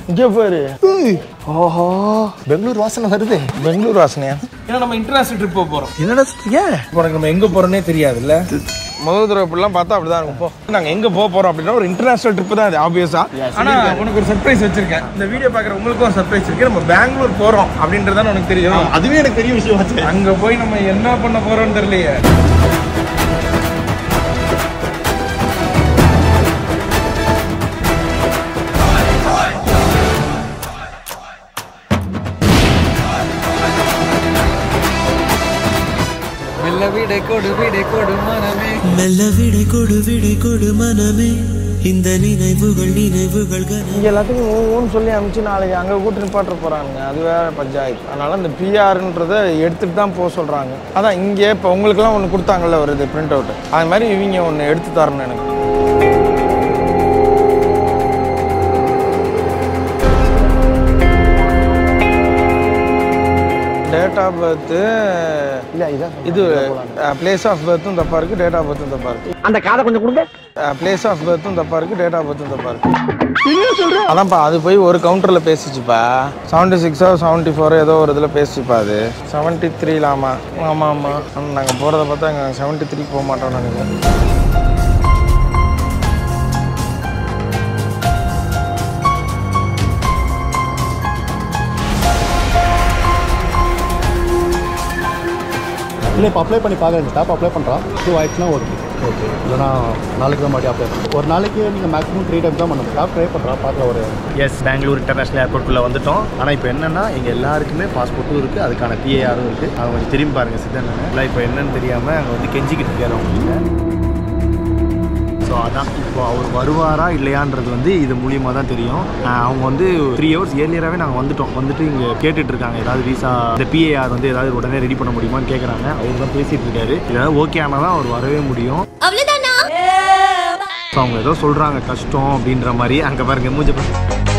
இங்கே பாரு ஓஹோ பெங்களூர் வாசனை வருது பெங்களூர் வாசனையா ஏன்னா நம்ம இன்டர்நேஷனல் ட்ரிப் போக போறோம் என்னடா ஏன் இப்போ உனக்கு நம்ம எங்க போறோம்னே தெரியாதுல்ல முதல் தடவை இப்படிலாம் பார்த்தா அப்படிதான் இருக்கும் போ நாங்கள் எங்கே போக போகிறோம் அப்படின்னா ஒரு இன்டர்நேஷனல் ட்ரிப் தான் அது ஆப்வியஸா ஆனா உனக்கு ஒரு சர்ப்ரைஸ் வச்சிருக்கேன் இந்த வீடியோ பாக்குற உங்களுக்கும் ஒரு சர்ப்ரைஸ் இருக்கு நம்ம பெங்களூர் போறோம் அப்படின்றதான உனக்கு தெரியும் அதுவே எனக்கு பெரிய விஷயம் அங்க போய் நம்ம என்ன பண்ண போறோம்னு தெரியலையே மெல்ல விடை கொடு விடை கொடு மனமே மெல்ல விடை கொடு விடை கொடு மனமே இந்த நினைவுகள் நினைவுகள் கன இங்கே எல்லாத்துக்கும் ஒவ்வொன்று சொல்லி அனுப்பிச்சு நாளைக்கு அங்கே கூட்டு நிப்பாட்ட போகிறாங்க அது வேற பஞ்சாயத்து அதனால இந்த பிஆர்ன்றதை எடுத்துட்டு தான் போக சொல்கிறாங்க அதான் இங்கே இப்போ உங்களுக்குலாம் ஒன்று கொடுத்தாங்கல்ல ஒரு இது பிரிண்ட் அவுட் அது மாதிரி இவங்க ஒன்று எடுத்து தரணும் எனக்கு டேட் ஆஃப் பர்த்து இல்லை இதான் இது பிளேஸ் ஆஃப் பர்த்தும் தப்பாக இருக்குது டேட் ஆஃப் பர்த்தும் தப்பாக இருக்குது அந்த காதை கொஞ்சம் கொடுங்க பிளேஸ் ஆஃப் பர்த்தும் தப்பா இருக்கு டேட் ஆஃப் பர்த்தும் தப்பா இருக்கு அதான்ப்பா அது போய் ஒரு கவுண்டர்ல பேசிச்சுப்பா செவன்டி சிக்ஸோ செவன்டி ஃபோரோ ஏதோ ஒரு இதில் பேசிச்சுப்பா அது செவன்ட்டி த்ரீலாமா ஆமாம் ஆமாம் ஆனால் நாங்கள் போகிறத பார்த்தா எங்கள் செவன்ட்டி த்ரீ போக மாட்டோம் நினைக்கிறேன் இல்லை இப்போ அப்ளை பண்ணி பார்க்குறேன் ஸ்டாப் அப்ளை பண்ணுறான் டூ ஆயிடுச்சுன்னா ஓகே ஓகே இல்லைனா நாளைக்கு தான் மறுபடியும் அப்ளை பண்ணுறோம் ஒரு நாளைக்கு நீங்கள் மேக்ஸிமம் த்ரீ டைம் தான் பண்ணணும் ஸ்டாப் ட்ரை பண்ணுறா பார்க்கலாம் ஒரு எஸ் பெங்களூர் இன்டர்நேஷனல் ஏர்போர்ட்டுக்குள்ளே வந்துட்டோம் ஆனால் இப்போ என்னன்னா இங்கே எல்லாருக்குமே பாஸ்போர்ட்டும் இருக்குது அதுக்கான பிஏஆரும் இருக்குது அவங்க கொஞ்சம் திரும்பி பாருங்க சித்தன் இல்லை இப்போ என்னன்னு தெரியாமல் அங்கே வந்து கெஞ்சிக்கிட்டு இருக்காரு அவங்க ஸோ அதான் இப்போ அவர் வருவாரா இல்லையான்றது வந்து இது மூலியமாக தான் தெரியும் ஆஹ் அவங்க வந்து த்ரீ ஹவர்ஸ் ஏர்லியராகவே நாங்கள் வந்துட்டோம் வந்துட்டு இங்கே கேட்டுட்டு இருக்காங்க ஏதாவது விசா இந்த பிஏஆர் வந்து ஏதாவது உடனே ரெடி பண்ண முடியுமான்னு கேட்குறாங்க அவர் தான் பேசிகிட்டு இருக்காரு ஏதாவது ஓகே ஆனால் தான் அவர் வரவே முடியும் ஸோ அவங்க ஏதோ சொல்கிறாங்க கஷ்டம் அப்படின்ற மாதிரி அங்கே பாருங்க மூஞ்ச பாருங்க.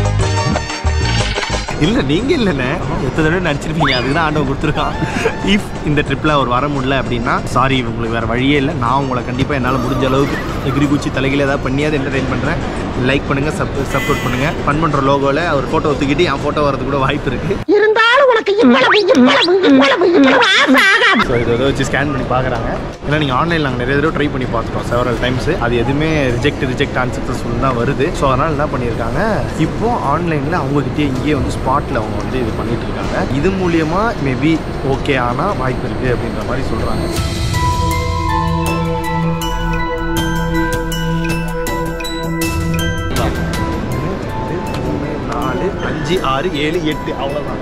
இல்லை நீங்கள் இல்லைண்ணே எத்தனை தடவை நடிச்சிருப்பீங்க அதுக்கு தான் ஆண்டவன் கொடுத்துருக்கான் இஃப் இந்த ட்ரிப்பில் அவர் வர முடியல அப்படின்னா சாரி உங்களுக்கு வேறு வழியே இல்லை நான் உங்களை கண்டிப்பாக என்னால் முடிஞ்ச அளவுக்கு எகிரி குச்சி தலைகளை ஏதாவது பண்ணியாவது என்டர்டைன் பண்ணுறேன் லைக் பண்ணுங்கள் சப் சப்போர்ட் பண்ணுங்கள் ஃபன் பண்ணுற லோகோவில் அவர் ஃபோட்டோ ஒத்துக்கிட்டு என் ஃபோட்டோ வரது கூட வாய்ப்பு இருக்குது இருந்தாலும் உனக்கு இவ்வளவு இவ்வளவு இவ்வளவு இவ்வளவு ஆசை ஆகாது ஸோ இதை ஏதோ வச்சு ஸ்கேன் பண்ணி பார்க்குறாங்க ஏன்னா நீங்கள் ஆன்லைனில் நாங்கள் நிறைய தடவை ட்ரை பண்ணி பார்த்துட்டோம் செவரல் டைம்ஸ் அது எதுவுமே ரிஜெக்ட் ரிஜெக்ட் அன்சக்ஸஸ்ஃபுல் தான் வருது ஸோ அதனால் என்ன பண்ணியிருக்காங்க இப்போ ஆன்லைனில் அவங்ககிட்டயே இங்கேயே வந்து ஸ்பாட்டில் அவங்க வந்து இது பண்ணிட்டு இருக்காங்க இது மூலியமாக மேபி ஓகே ஆனால் வாய்ப்பு இருக்குது அப்படின்ற மாதிரி சொல்கிறாங்க நாலு அஞ்சு ஆறு ஏழு எட்டு அவ்வளோதான்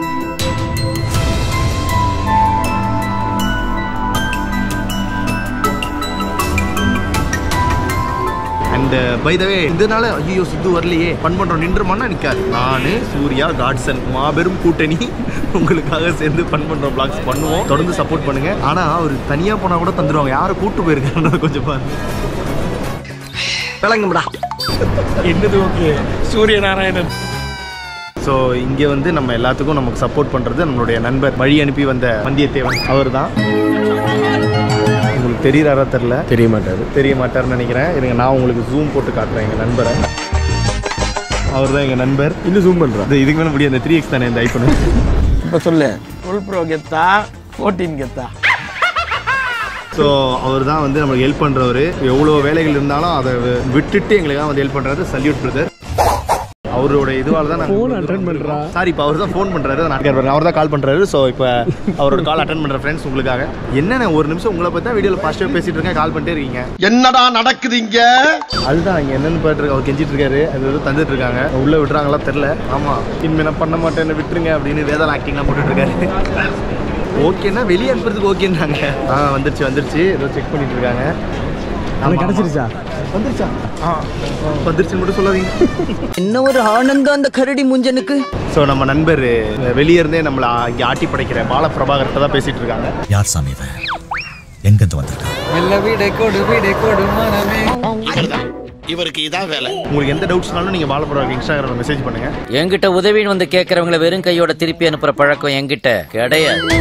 அண்ட் பை தவே இதனால ஐயோ சித்து வரலையே ஃபன் பண்ணுறோம் நின்றுமான்னா நிற்காது நான் சூர்யா காட்சன் மாபெரும் கூட்டணி உங்களுக்காக சேர்ந்து ஃபன் பண்ணுறோம் பிளாக்ஸ் பண்ணுவோம் தொடர்ந்து சப்போர்ட் பண்ணுங்க ஆனால் அவர் தனியாக போனால் கூட தந்துடுவாங்க யாரை கூட்டு போயிருக்காருன்னு கொஞ்சம் பாருங்க விளங்கும்டா என்னது ஓகே சூரிய நாராயணன் ஸோ இங்கே வந்து நம்ம எல்லாத்துக்கும் நமக்கு சப்போர்ட் பண்ணுறது நம்மளுடைய நண்பர் வழி அனுப்பி வந்த வந்தியத்தேவன் அவர் தான் உங்களுக்கு தெரியுறாரா தெரில தெரிய மாட்டார் தெரிய மாட்டார்னு நினைக்கிறேன் இருங்க நான் உங்களுக்கு ஜூம் போட்டு காட்டுறேன் எங்கள் நண்பரை அவர் தான் எங்கள் நண்பர் இன்னும் ஜூம் பண்ணுறேன் இதுக்கு மேலே முடியாது இந்த த்ரீ எக்ஸ் தானே இந்த ஐஃபோனு இப்போ சொல்லு டுவெல் ப்ரோ கெத்தா ஃபோர்டீன் கெத்தா ஸோ அவர் தான் வந்து நம்மளுக்கு ஹெல்ப் பண்ணுறவர் எவ்வளோ வேலைகள் இருந்தாலும் அதை விட்டுட்டு எங்களுக்காக வந்து ஹெல்ப் பண்ணுறாரு சல்யூட் பிரதர் அவரோட இதுவால தான் ஃபோன் அட்டன் பண்ணுறா சாரி இப்போ அவர் தான் ஃபோன் பண்ணுறாரு நான் அவர் தான் கால் பண்ணுறாரு ஸோ இப்போ அவரோட கால் அட்டன் பண்ணுற ஃப்ரெண்ட்ஸ் உங்களுக்காக என்னென்ன ஒரு நிமிஷம் உங்களை பற்றி தான் வீடியோவில் பாசிட்டிவ் பேசிட்டு இருக்கேன் கால் பண்ணிட்டே இருக்கீங்க என்னடா நடக்குது இங்க அதுதான் இங்கே என்னென்னு போயிட்டு இருக்கு அவர் கெஞ்சிட்டு இருக்காரு அது வந்து தந்துட்டு இருக்காங்க உள்ள விட்டுறாங்களா தெரில ஆமாம் இனிமே நான் பண்ண மாட்டேன் என்னை விட்டுருங்க அப்படின்னு வேதாள ஆக்டிங்லாம் போட்டுட்டு இருக்காரு ஓகேன்னா வெளியே அனுப்புறதுக்கு ஓகேன்றாங்க ஆ வந்துருச்சு வந்துருச்சு ஏதோ செக் பண்ணிட்டு இருக்காங்க அது கிடச்சிருச்சா வந்துருச்சா ஆ வந்துருச்சுன்னு மட்டும் சொல்லாதீங்க என்ன ஒரு ஆனந்தம் அந்த கரடி முஞ்சனுக்கு ஸோ நம்ம நண்பர் வெளியே இருந்தே நம்மளை இங்கே ஆட்டி படைக்கிற பால பிரபாகர்கிட்ட தான் பேசிட்டு இருக்காங்க யார் சாமி இவன் எங்கிருந்து வந்திருக்கான் மெல்ல விடை கொடு விடை கொடு மனமே இவருக்கு இதான் வேலை உங்களுக்கு எந்த டவுட்ஸ்னாலும் நீங்கள் பால பிரபாகர் இன்ஸ்டாகிராமில் மெசேஜ் பண்ணுங்க என்கிட்ட உதவின்னு வந்து கேட்கறவங்கள வெறும் கையோட திருப்பி அனுப்புற பழக்கம் என்கிட்ட கிடையாது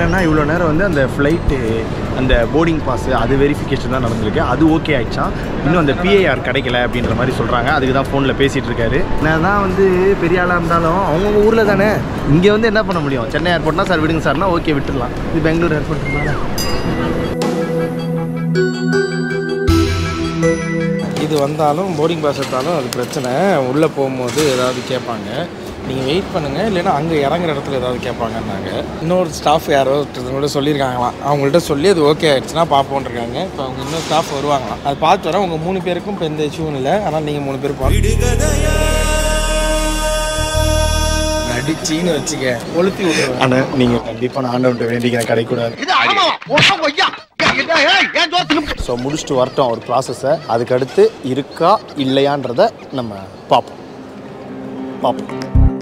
என்னென்னா இவ்வளோ நேரம் வந்து அந்த ஃப்ளைட்டு அந்த போர்டிங் பாஸ் அது வெரிஃபிகேஷன் தான் நடந்திருக்கு அது ஓகே ஆயிடுச்சான் இன்னும் அந்த பிஏஆர் கிடைக்கல அப்படின்ற மாதிரி சொல்கிறாங்க அதுக்கு தான் ஃபோனில் பேசிகிட்டு இருக்காரு நான் தான் வந்து பெரிய ஆளாக இருந்தாலும் அவங்கவுங்க ஊரில் தானே இங்கே வந்து என்ன பண்ண முடியும் சென்னை ஏர்போர்ட்னா சார் விடுங்க சார்னா ஓகே விட்டுடலாம் இது பெங்களூர் ஏர்போர்ட் இது வந்தாலும் போர்டிங் பாஸ் எடுத்தாலும் அது பிரச்சனை உள்ளே போகும்போது ஏதாவது கேட்பாங்க நீங்கள் வெயிட் பண்ணுங்கள் இல்லைன்னா அங்கே இறங்குற இடத்துல ஏதாவது கேட்பாங்கன்னாங்க இன்னொரு ஸ்டாஃப் யாரோ ஒருத்தவங்க சொல்லியிருக்காங்களாம் அவங்கள்ட்ட சொல்லி அது ஓகே ஆயிடுச்சுன்னா பார்ப்போன்ருக்காங்க இப்போ அவங்க இன்னொரு ஸ்டாஃப் வருவாங்களாம் அது பார்த்து வரேன் உங்கள் மூணு பேருக்கும் இப்போ எந்த இஷ்யூவும் இல்லை ஆனால் நீங்கள் மூணு பேர் பார்த்து நடிச்சின்னு வச்சுக்க கொளுத்தி விட்டுருவேன் ஆனால் நீங்கள் கண்டிப்பாக நான் ஆண்டவன்ட்ட வேண்டிக்கிறேன் கிடைக்கூடாது ஸோ முடிச்சுட்டு வரட்டும் ஒரு ப்ராசஸை அதுக்கு அடுத்து இருக்கா இல்லையான்றத நம்ம பார்ப்போம் பார்ப்போம்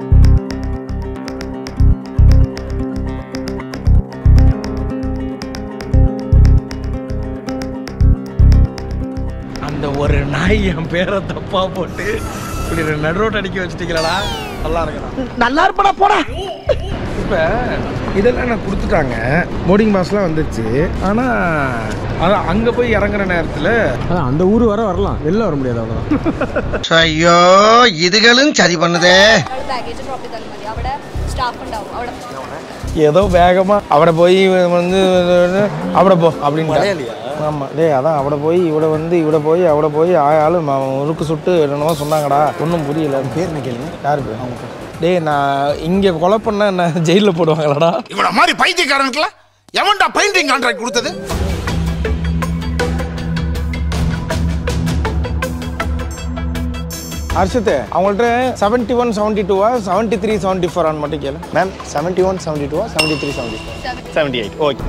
அந்த ஒரு நாய் என் பேரை தப்பா போட்டு இப்படி ரெண்டு நடுரோட் அடிக்க வச்சுட்டீங்களடா நல்லா இருக்கணும் நல்லா இருப்படா போடா இப்போ இதெல்லாம் நான் கொடுத்துட்டாங்க போர்டிங் பாஸ்லாம் வந்துச்சு ஆனால் அதான் அங்கே போய் இறங்குற நேரத்தில் அந்த ஊர் வர வரலாம் வெளில வர முடியாது அவ்வளோதான் അയ്യോ ഇതുകളും ചതി പണിതേ ബാഗേജ് ഡ്രോപ്പ് ചെയ്താൽ മതി അവിടെ സ്റ്റാഫ് ഉണ്ടാവും അവിടെ ஏதோ வேகமாக அவட போய் வந்து அவட போ அப்படின்னு ஆமாம் டேய் அதான் அவட போய் இவட வந்து இவட போய் அவட போய் ஆயாலும் முறுக்கு சுட்டு என்னென்னமோ சொன்னாங்கடா ஒன்றும் புரியல பேர் என்ன கேளுங்க யாருக்கு அவங்க டேய் நான் இங்கே கொலை பண்ண என்ன ஜெயிலில் போடுவாங்களாடா இவன மாதிரி பைத்தியக்காரனுக்குலாம் எவன்டா பெயிண்டிங் கான்ட்ராக்ட் கொடுத்தது ஹர்ஷத்து அவங்கள்ட்ட செவன்ட்டி ஒன் செவன்ட்டி டூவா செவன்ட்டி த்ரீ செவன்ட்டி ஃபோர் மட்டும் கேளு மேம் செவன்ட்டி ஒன் செவன்ட்டி டூவா seventy three seventy four seventy eight okay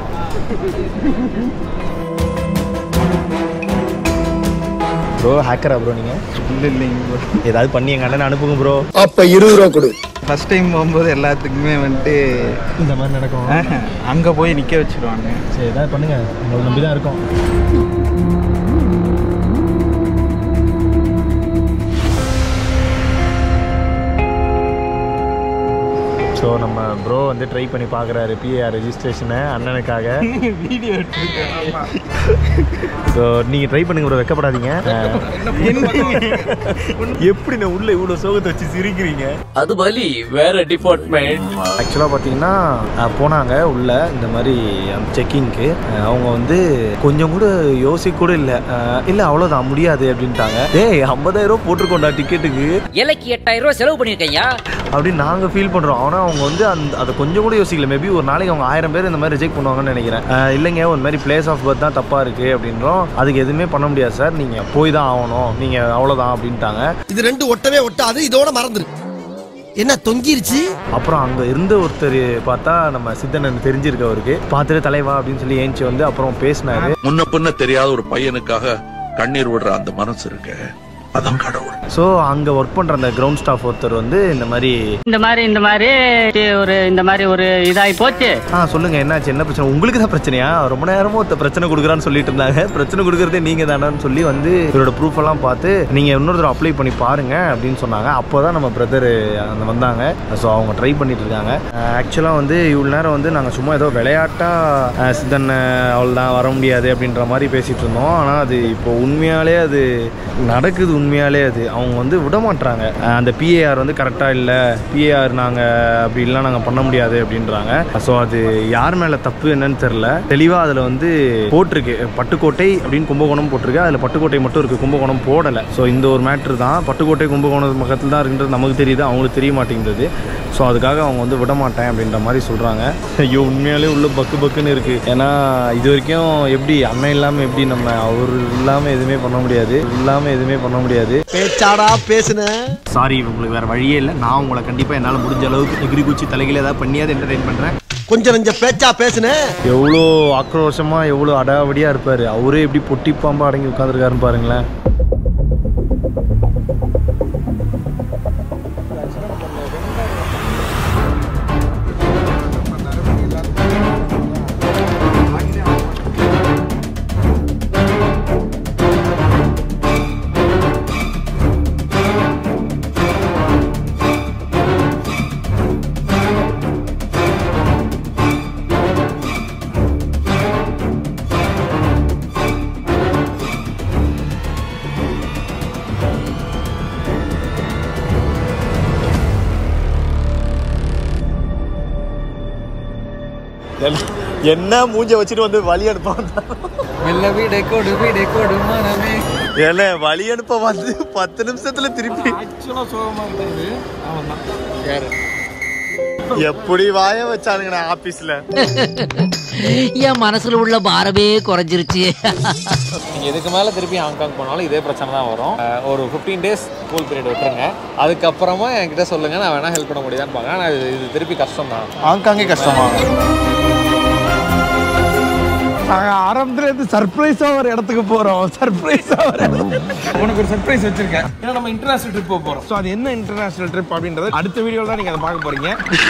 bro ஹேக்கரா ப்ரோ நீங்கள் இல்லை இல்லைங்க ப்ரோ ஏதாவது பண்ணி எங்கள் அண்ணனை அனுப்புங்க ப்ரோ அப்ப இருபது ரூபா கொடு ஃபர்ஸ்ட் டைம் போகும்போது எல்லாத்துக்குமே வந்துட்டு இந்த மாதிரி நடக்கும் அங்கே போய் நிற்க வச்சிருவாங்க சரி ஏதாவது பண்ணுங்க உங்களை நம்பி தான் இருக்கோம் ஸோ நம்ம ப்ரோ வந்து ட்ரை பண்ணி பார்க்குறாரு பிஏஆர் ரெஜிஸ்ட்ரேஷனை அண்ணனுக்காக வீடியோ ஸோ நீங்கள் ட்ரை பண்ணுங்க ப்ரோ வெக்கப்படாதீங்க எப்படி நான் உள்ள இவ்வளோ சோகத்தை வச்சு சிரிக்கிறீங்க அது பலி வேற டிபார்ட்மெண்ட் ஆக்சுவலாக பார்த்தீங்கன்னா அஹ், போனாங்க உள்ள இந்த மாதிரி அந்த செக்கிங்க்கு அவங்க வந்து கொஞ்சம் கூட யோசிக்க கூட இல்லை இல்லை அவ்வளோதான் முடியாது அப்படின்ட்டாங்க ஏய் ஐம்பதாயிரம் ரூபா போட்டிருக்கோண்டா டிக்கெட்டுக்கு இலைக்கு எட்டாயிரம் ரூபாய் செலவு பண்ணிருக்கையா அப்படின்னு நாங்கள் ஃபீல் பண்ணுறோம் ஆனால் அவங்க வந்து அந்த அதை கொஞ்சம் கூட யோசிக்கல மேபி ஒரு நாளைக்கு அவங்க ஆயிரம் பேர் இந்த மாதிரி ரிஜெக்ட் பண்ணுவாங்கன்னு நினைக்கிறேன் அஹ், இல்லைங்க ஒரு மாதிரி பிளேஸ் ஆஃப் பர்த் தான் தப்பாக இருக்குது அப்படின்றோம் அதுக்கு எதுவுமே பண்ண முடியாது சார் நீங்கள் போய் தான் ஆகணும் நீங்கள் அவ்வளோதான் அப்படின்ட்டாங்க இது ரெண்டு ஒட்டவே ஒட்டாது இதோட மறந்துரு என்ன தொங்கிருச்சு அப்புறம் அங்கே இருந்த ஒருத்தர் பார்த்தா நம்ம சித்தனன் தெரிஞ்சிருக்கு அவருக்கு பார்த்துட்டு தலைவா அப்படின்னு சொல்லி ஏஞ்சி வந்து அப்புறம் பேசினாரு முன்ன பின்ன தெரியாத ஒரு பையனுக்காக கண்ணீர் விடுற அந்த மனசு இருக்கு அதான் கடவுள் ஸோ அங்கே ஒர்க் பண்ணுற அந்த கிரவுண்ட் ஸ்டாஃப் ஒருத்தர் வந்து இந்த மாதிரி இந்த மாதிரி இந்த மாதிரி ஒரு இந்த மாதிரி ஒரு இதாகி போச்சு ஆ சொல்லுங்க என்னாச்சு என்ன பிரச்சனை உங்களுக்கு தான் பிரச்சனையா ரொம்ப நேரமும் ஒருத்தர் பிரச்சனை கொடுக்குறான்னு சொல்லிட்டு இருந்தாங்க பிரச்சனை கொடுக்குறதே நீங்க தானான்னு சொல்லி வந்து இவரோட ப்ரூஃப் எல்லாம் பார்த்து நீங்க இன்னொருத்தர் அப்ளை பண்ணி பாருங்க அப்படின்னு சொன்னாங்க அப்போதான் நம்ம பிரதர் அந்த வந்தாங்க ஸோ அவங்க ட்ரை பண்ணிட்டு இருக்காங்க ஆக்சுவலாக வந்து இவ்வளோ நேரம் வந்து நாங்கள் சும்மா ஏதோ விளையாட்டா அஹ், சித்தன் அவ்வளோதான் வர முடியாது அப்படின்ற மாதிரி பேசிட்டு இருந்தோம் ஆனால் அது இப்போ உண்மையாலே அது நடக்குது உண்மையாலே அது அவங்க வந்து விட மாட்றாங்க அஹ், அந்த பிஏஆர் வந்து கரெக்டாக இல்லை பிஏஆர் நாங்கள் அப்படி இல்லைனா நாங்கள் பண்ண முடியாது அப்படின்றாங்க ஸோ அது யார் மேலே தப்பு என்னன்னு தெரில தெளிவாக அதில் வந்து போட்டிருக்கு பட்டுக்கோட்டை அப்படின்னு கும்பகோணம் போட்டிருக்கு அதில் பட்டுக்கோட்டை மட்டும் இருக்குது கும்பகோணம் போடலை ஸோ இந்த ஒரு மேட்ரு தான் பட்டுக்கோட்டை கும்பகோணம் பக்கத்தில் தான் இருக்குன்றது நமக்கு தெரியுது அவங்களுக்கு தெரிய மாட்டேங்குது ஸோ அதுக்காக அவங்க வந்து விட மாட்டேன் அப்படின்ற மாதிரி சொல்கிறாங்க ஐயோ உண்மையாலே உள்ள பக்கு பக்குன்னு இருக்குது ஏன்னா இது வரைக்கும் எப்படி அண்ணன் இல்லாமல் எப்படி நம்ம அவர் இல்லாமல் எதுவுமே பண்ண முடியாது இல்லாமல் எதுவுமே பண்ண முடியாது பேச்சாடா பேசுன சாரி உங்களுக்கு வேறு வழியே இல்லை நான் உங்களை கண்டிப்பாக என்னால் முடிஞ்ச அளவுக்கு எகிரி குச்சி தலைகளை ஏதாவது பண்ணியாவது என்டர்டைன் பண்ணுறேன் கொஞ்சம் நெஞ்ச பேச்சா பேசுன எவ்வளோ ஆக்ரோஷமாக எவ்வளோ அடாவடியாக இருப்பார் அவரே எப்படி பொட்டி பாம்பா அடங்கி உட்காந்துருக்காருன்னு பாருங்களேன் என்ன மூஞ்ச வச்சுட்டு வந்து வழி அனுப்ப மெல்ல வீடை கொடு வீடை கொடு மனமே என்ன வழி அனுப்ப வந்து பத்து நிமிஷத்துல திருப்பி ஆக்சுவலாக சோகமாக இருந்தது அவன் தான் யாரு எப்படி வாய வச்சானுங்க ஆபீஸ்ல என் மனசுல உள்ள பாரமே குறைஞ்சிருச்சு நீங்கள் இதுக்கு மேலே திருப்பி ஹாங்காங் போனாலும் இதே பிரச்சனை தான் வரும் அஹ் ஒரு ஃபிஃப்டீன் டேஸ் கூல் பீரியட் விட்டுருங்க அதுக்கப்புறமா என்கிட்ட சொல்லுங்கள் நான் வேணால் ஹெல்ப் பண்ண முடியுதான்னு பார்க்குறேன் ஆனால் இது இது திருப்பி கஷ்டம் தான் ஹாங்காங்கே கஷ்டமா நாங்கள் ஆரம்பத்துல இருந்து சர்ப்ரைஸாக ஒரு இடத்துக்கு போகிறோம் சர்ப்ரைஸாக ஒரு இடத்துக்கு உனக்கு ஒரு சர்ப்ரைஸ் வச்சிருக்கேன் ஏன்னா நம்ம இன்டர்நேஷனல் ட்ரிப் போக போகிறோம் ஸோ அது என்ன இன்டர்நேஷனல் ட்ரிப் அப்படின்றது அடுத்த வீடியோவில் தான் நீங்கள் அதை பார்க்க போகிறீங்க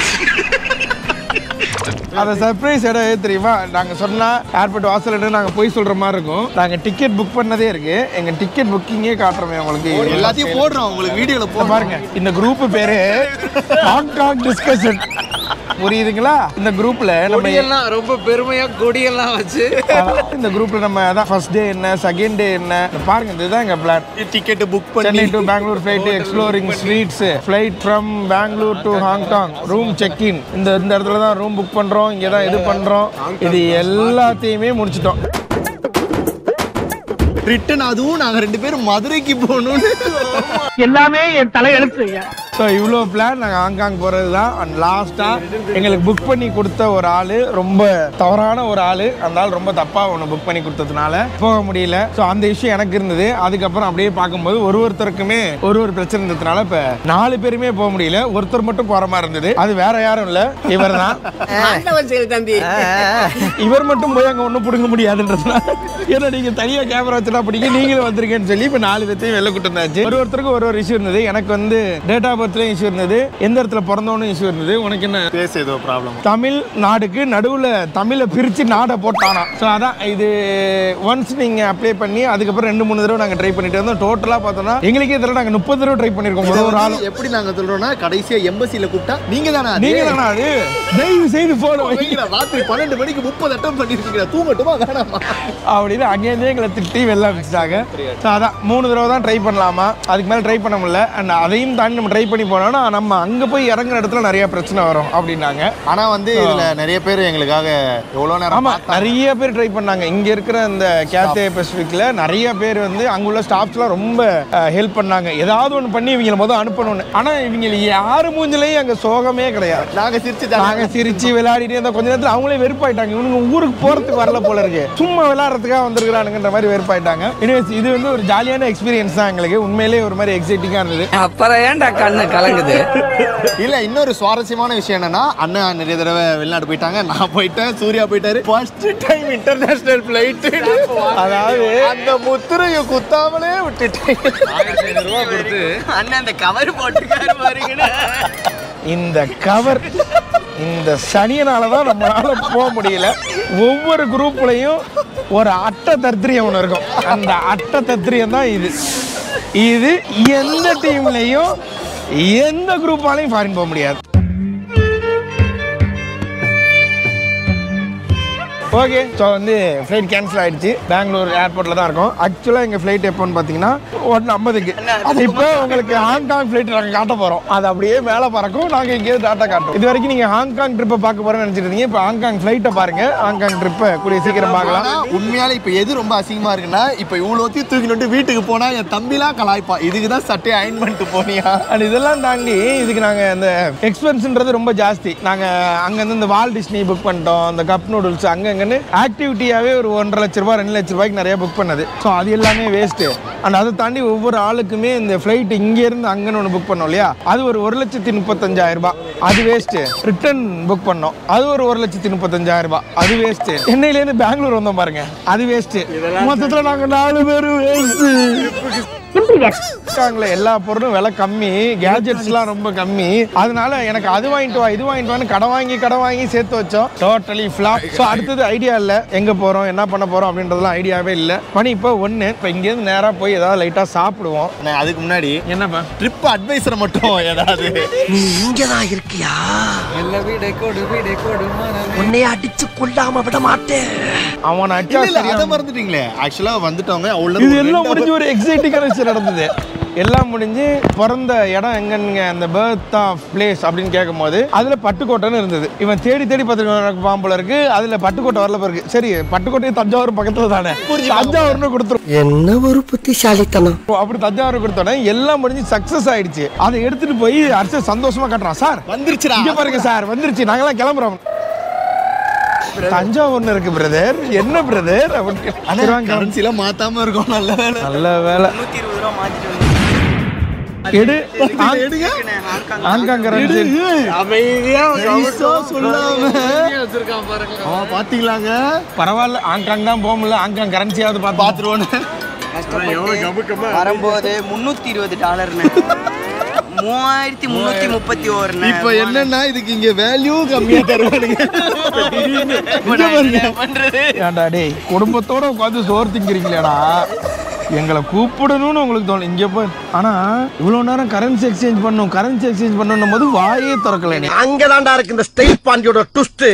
அந்த சர்ப்ரைஸ் இடம் எது தெரியுமா நாங்கள் சொன்னால் ஏர்போர்ட் வாசல்ல நாங்கள் போய் சொல்கிற மாதிரி இருக்கும் நாங்கள் டிக்கெட் புக் பண்ணதே இருக்கு எங்கள் டிக்கெட் புக்கிங்கே காட்டுறோமே உங்களுக்கு எல்லாத்தையும் போடுறோம் உங்களுக்கு வீடியோல இதை பாருங்க இந்த குரூப் பேரு ஹாங்காங் டிஸ்கஷன் புரியுதுங்களா இந்த குரூப்ல நம்ம கொடியெல்லாம் ரொம்ப பெருமையா கொடியெல்லாம் வச்சு இந்த குரூப்ல நம்ம அதான் ஃபர்ஸ்ட் டே என்ன செகண்ட் டே என்ன இந்த பாருங்க இதுதான் எங்க plan ticket book Chennai to Bangalore flight exploring streets flight from Bangalore to Hong Kong room check in இந்த இந்த இடத்துல தான் ரூம் புக் பண்றோம் இங்க தான் இது பண்றோம் இது எல்லாத்தையுமே முடிச்சிட்டோம் ரிட்டன் அதுவும் நாங்க ரெண்டு பேரும் மதுரைக்கு போகணும்னு எல்லாமே என் தலை எழுத்துங்க ஸோ இவ்வளோ பிளான் நாங்கள் ஹாங்காங் போகிறது தான் அண்ட் லாஸ்ட்டாக எங்களுக்கு புக் பண்ணி கொடுத்த ஒரு ஆள் ரொம்ப தவறான ஒரு ஆள் அந்த ஆள் ரொம்ப தப்பாக ஒன்று புக் பண்ணி கொடுத்ததுனால போக முடியல ஸோ அந்த விஷயம் எனக்கு இருந்தது அதுக்கப்புறம் அப்படியே பார்க்கும்போது ஒரு ஒருத்தருக்குமே ஒரு ஒரு பிரச்சனை இருந்ததுனால இப்போ நாலு பேருமே போக முடியல ஒருத்தர் மட்டும் போகிற மாதிரி இருந்தது அது வேற யாரும் இல்லை இவர் தான் தம்பி இவர் மட்டும் போய் அங்கே ஒன்றும் பிடுங்க முடியாதுன்றதுனால ஏன்னா நீங்கள் தனியாக கேமரா வச்சுனா பிடிங்க நீங்களும் வந்திருக்கேன்னு சொல்லி இப்போ நாலு பேர்த்தையும் வெளில கூட்டு வந்தாச்சு ஒரு ஒருத்தருக்கும் ஒரு ஒரு இஷ்யூ இருந்தது எனக்கு வந்து டேட் ஆஃப் பர்த்லேயும் இஷ்யூ இருந்தது எந்த இடத்துல பிறந்தோன்னு இஷ்யூ இருந்தது உனக்கு என்ன பேச ஏதோ ப்ராப்ளம் தமிழ் நாடுக்கு நடுவில் தமிழை பிரித்து நாடை போட்டானா ஸோ அதான் இது ஒன்ஸ் நீங்கள் அப்ளை பண்ணி அதுக்கப்புறம் ரெண்டு மூணு தடவை நாங்கள் ட்ரை பண்ணிட்டு வந்தோம் டோட்டலாக பார்த்தோம்னா எங்களுக்கே தெரியல நாங்கள் முப்பது தடவை ட்ரை பண்ணியிருக்கோம் ஒரு ஒரு ஆளும் எப்படி நாங்க சொல்றோம்னா கடைசியா எம்பசில கூப்பிட்டா நீங்க தானே நீங்க தானா அது தயவு செய்து போன ராத்திரி பன்னெண்டு மணிக்கு முப்பது அட்டம் பண்ணிருக்கீங்க தூங்கட்டுமா வேணாமா அப்படின்னு அங்கேருந்தே எங்களை திட்டி வெளில அனுப்பிச்சிட்டாங்க ஸோ அதான் மூணு தடவை தான் ட்ரை பண்ணலாமா அதுக்கு மேலே ட்ரை பண்ண முடியல அண்ட் அதையும் தாண்டி நம்ம ட்ரை பண்ணி போனோம்னா நம்ம அங்கே போய் இறங்குற இடத்துல நிறைய பிரச்சனை வரும் அப்படின்னாங்க ஆனா வந்து இதுல நிறைய பேர் எங்களுக்காக எவ்வளவு நேரம் ஆமா நிறைய பேர் ட்ரை பண்ணாங்க இங்க இருக்கிற இந்த கேத்தே பெசிபிக்ல நிறைய பேர் வந்து அங்க உள்ள ஸ்டாஃப்ஸ்லாம் ரொம்ப ஹெல்ப் பண்ணாங்க ஏதாவது ஒன்று பண்ணி இவங்களை முதல் அனுப்பணும்னு ஆனா இவங்க யாரு மூஞ்சிலையும் அங்க சோகமே கிடையாது நாங்க சிரிச்சு நாங்க சிரிச்சு விளையாடிட்டு இருந்த கொஞ்ச நேரத்துல அவங்களே வெறுப்பாயிட்டாங்க இவனுங்க ஊருக்கு போறதுக்கு வரல போல இருக்கு சும்மா விளையாடுறதுக்காக வந்திருக்கிறானுங்கன்ற மாதிரி வெறுப்பாயிட்டாங்க Anyways, இது வந்து ஒரு ஜாலியான எக்ஸ்பீரியன்ஸ் தான் எங்களுக்கு உண்மையிலேயே ஒரு மாதிரி எக்ஸைட்டிங்கா இருந்தது அப்புறம் ஏன்டா கண்ணு கலங்குது இல்ல இன்னொரு சுவாரஸ்யமான விஷயம் என்னன்னா அண்ணன் நிறைய தடவை வெளிநாடு போயிட்டாங்க நான் போயிட்டேன் சூர்யா போயிட்டாரு ஃபர்ஸ்ட் டைம் இன்டர்நேஷனல் ஃபிளைட் அதாவது அந்த முத்திரையை குத்தாமலே விட்டுட்டேன் ரூபா கொடுத்து அண்ணன் அந்த கவர் போட்டுக்காரு பாருங்கன்னு இந்த கவர் இந்த சனியனால தான் நம்மளால போக முடியல ஒவ்வொரு குரூப்லையும் ஒரு அட்டை தத்திரியம் ஒன்று இருக்கும் அந்த அட்டை தத்திரியம் தான் இது இது எந்த டீம்லையும் எந்த குரூப்பாலையும் ஃபாரின் போக முடியாது ஓகே ஸோ வந்து ஃப்ளைட் கேன்சல் ஆயிடுச்சு பெங்களூர் ஏர்போர்ட்டில் தான் இருக்கும் ஆக்சுவலாக எங்கள் ஃப்ளைட் எப்போன்னு பார்த்தீங்கன்னா ஒன்று ஐம்பதுக்கு அது இப்போ உங்களுக்கு ஹாங்காங் ஃப்ளைட் நாங்கள் காட்ட போகிறோம் அது அப்படியே மேலே பறக்கும் நாங்கள் இங்கேயே டாட்டா காட்டுறோம் இது வரைக்கும் நீங்கள் ஹாங்காங் ட்ரிப்பை பார்க்க போகிறேன்னு நினச்சிட்டு இருந்தீங்க இப்போ ஹாங்காங் ஃப்ளைட்டை பாருங்கள் ஹாங்காங் ட்ரிப்பை கூடிய சீக்கிரம் பார்க்கலாம் ஆனா, உண்மையாலே இப்ப எது ரொம்ப அசிங்கமா இருக்குன்னா இப்ப இவ்வளோத்தையும் தூக்கிட்டு வந்து வீட்டுக்கு போனா என் தம்பிலாம் கலாய்ப்பா இதுக்கு தான் சட்டையை அயன் பண்ணிட்டு போனியா அண்ட் இதெல்லாம் தாண்டி இதுக்கு நாங்கள் இந்த எக்ஸ்பென்ஸ்ன்றது ரொம்ப ஜாஸ்தி நாங்கள் அங்கேருந்து இந்த வால் டிஸ்னி புக் பண்ணிட்டோம் இந்த கப் நூடுல்ஸ் அங்கங்கன்னு ஆக்டிவிட்டியாகவே ஒரு ஒன்றரை லட்ச ரூபாய் ரெண்டு லட்ச ரூபாய்க்கு நிறைய புக் பண்ணது ஸோ அது எல்லாமே வேஸ்ட்டு அண்ட் அதை தாண்டி ஒவ்வொரு ஆளுக்குமே இந்த ஃப்ளைட் இங்கேருந்து அங்கன்னு ஒன்று புக் பண்ணோம் இல்லையா அது ஒரு ஒரு லட்சத்தி முப்பத்தஞ்சாயிரம் ரூபாய் அது வேஸ்ட்டு ரிட்டர்ன் புக் பண்ணோம் அது ஒரு ஒரு லட்சத்தி முப்பத்தஞ்சாயிரம் ரூபாய் அது வேஸ்ட்டு சென்னையிலேருந்து பெங்களூர் வந்தோம் பாருங்க அது வேஸ்ட்டு மொத்தத்தில் நாங்கள் நாலு பேரும் வேஸ்ட்டு இருக்காங்களே எல்லா பொருளும் விலை கம்மி கேஜெட்ஸ்லாம் ரொம்ப கம்மி அதனால எனக்கு அது வாங்கிட்டு வா இது வாங்கிட்டு வான்னு கடை வாங்கி கடை வாங்கி சேர்த்து வச்சோம் டோட்டலி ஃபிளாப் ஸோ அடுத்தது ஐடியா இல்லை எங்கே போகிறோம் என்ன பண்ண போகிறோம் அப்படின்றதுலாம் ஐடியாவே இல்லை மணி இப்போ ஒன்று இப்போ இங்கேருந்து நேராக போய் ஏதாவது லைட்டாக சாப்பிடுவோம் நான் அதுக்கு முன்னாடி என்னப்பா ட்ரிப் அட்வைசர் மட்டும் ஏதாவது நீ இங்கதான் இருக்கியா மெல்ல வீடை கொடு வீடை கொடு மனமே உன்னைய அடிச்சு கொல்லாம விட மாட்டேன் அவனை இல்ல அச்சா இல்ல சரியா அதை மறந்துட்டீங்களே ஆக்சுவலா வந்துட்டவங்க அவ்வளோ இது எல்லாம் முடிஞ்சு ஒரு எக்ஸைட்டிங்கான விஷயம் நடந்தது எல்லாம் முடிஞ்சு பிறந்த இடம் எங்கன்னு அந்த பர்த் ஆஃப் பிளேஸ் அப்படின்னு கேட்கும்போது அதுல பட்டுக்கோட்டைன்னு இருந்தது இவன் தேடி தேடி பார்த்துருக்க பாம்புல இருக்கு அதுல பட்டுக்கோட்டை வரல பிறகு சரி பட்டுக்கோட்டை தஞ்சாவூர் பக்கத்துல தானே தஞ்சாவூர்னு கொடுத்துரும் என்ன ஒரு புத்திசாலித்தனம் அப்படி தஞ்சாவூர் கொடுத்தோன்னே எல்லாம் முடிஞ்சு சக்சஸ் ஆயிடுச்சு அதை எடுத்துட்டு போய் அரசு சந்தோஷமா காட்டுறான் சார் வந்துருச்சுடா இங்க பாருங்க சார் வந்துருச்சு நாங்கெல்லாம் கிளம்புறோம் தஞ்சாவூர்னு இருக்கு பிரதர் என்ன பிரதர் அப்படின்னு கரன்சிலாம் மாத்தாம இருக்கும் நல்ல வேலை நல்ல வேலை எடு எடுங்க ஹாங்காங் கரன்சி அமைதியா சொல்லாம அவன் பாத்தீங்களாங்க பரவாயில்ல ஹாங்காங் தான் போக முடியல ஹாங்காங் கரன்சியாவது பார்த்து பாத்துருவோன்னு வரும்போது முந்நூற்றி இருபது டாலர்னு மூவாயிரத்தி முந்நூற்றி முப்பத்தி ஒரு இப்ப என்னன்னா இதுக்கு இங்க வேல்யூ கம்மியா தருவானுங்க இங்க பாருங்க. ஏன்டா டேய் குடும்பத்தோட உட்காந்து சோறு திங்கிறீங்களேடா எங்களை கூப்பிடணும்னு உங்களுக்கு தோணும் இங்க போய் ஆனா இவ்வளவு நேரம் கரன்சி எக்ஸ்சேஞ்ச் பண்ணும் கரன்சி எக்ஸ்சேஞ்ச் பண்ணணும் போது வாயே திறக்கல நீ அங்கதான்டா இருக்கு இந்த ஸ்டைல் பாண்டியோட ட்விஸ்ட்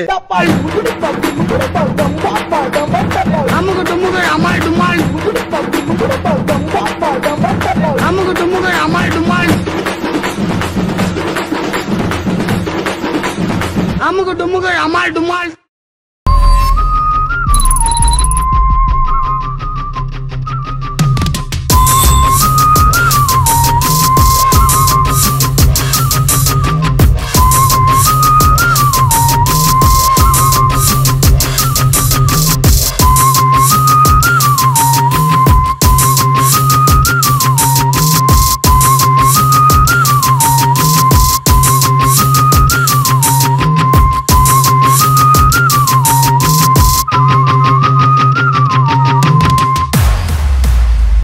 அமுகு டுமுகு அமால் டுமால் அமுகு டுமுகு அமால் டுமால் அமுகு டுமுகு அமால் டுமால்